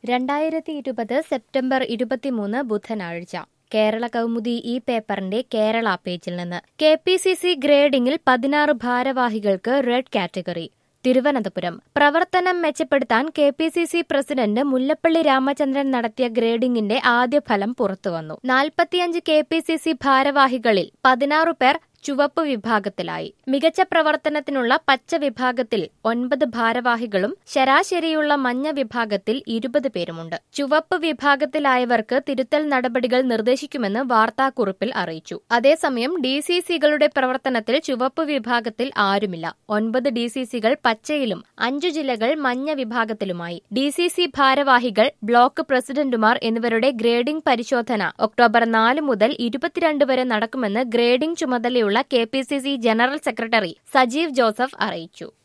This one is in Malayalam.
രണ്ടായിരത്തി ഇരുപത് സെപ്റ്റംബർ ഇരുപത്തിമൂന്ന് ബുധനാഴ്ച കേരള കൗമുദി ഈ പേപ്പറിന്റെ കേരള പേജിൽ നിന്ന് കെ പി സി സി ഗ്രേഡിംഗിൽ പതിനാറ് ഭാരവാഹികൾക്ക് റെഡ് കാറ്റഗറി തിരുവനന്തപുരം പ്രവർത്തനം മെച്ചപ്പെടുത്താൻ K P C C president Mullappally Ramachandran നടത്തിയ ഗ്രേഡിംഗിന്റെ ആദ്യ ഫലം പുറത്തുവന്നു നാൽപ്പത്തിയഞ്ച് കെ പി സി സി ഭാരവാഹികളിൽ പതിനാറു പേർ ചുവപ്പ് വിഭാഗത്തിലായി മികച്ച പ്രവർത്തനത്തിനുള്ള പച്ച വിഭാഗത്തിൽ ഒൻപത് ഭാരവാഹികളും ശരാശരിയുള്ള മഞ്ഞ വിഭാഗത്തിൽ ഇരുപത് പേരുമുണ്ട് ചുവപ്പ് വിഭാഗത്തിലായവർക്ക് തിരുത്തൽ നടപടികൾ നിർദ്ദേശിക്കുമെന്ന് വാർത്താക്കുറിപ്പിൽ അറിയിച്ചു അതേസമയം ഡി സി സികളുടെ പ്രവർത്തനത്തിൽ ചുവപ്പ് വിഭാഗത്തിൽ ആരുമില്ല ഒൻപത് ഡി സി സികൾ പച്ചയിലും അഞ്ചു ജില്ലകൾ മഞ്ഞ വിഭാഗത്തിലുമായി ഡി സി സി ഭാരവാഹികൾ ബ്ലോക്ക് പ്രസിഡന്റുമാർ എന്നിവരുടെ ഗ്രേഡിംഗ് പരിശോധന ഒക്ടോബർ നാല് മുതൽ ഇരുപത്തിരണ്ട് വരെ നടക്കുമെന്ന് ഗ്രേഡിംഗ് ചുമതലയുള്ള K P C C general secretary Sajeev Joseph അറിയിച്ചു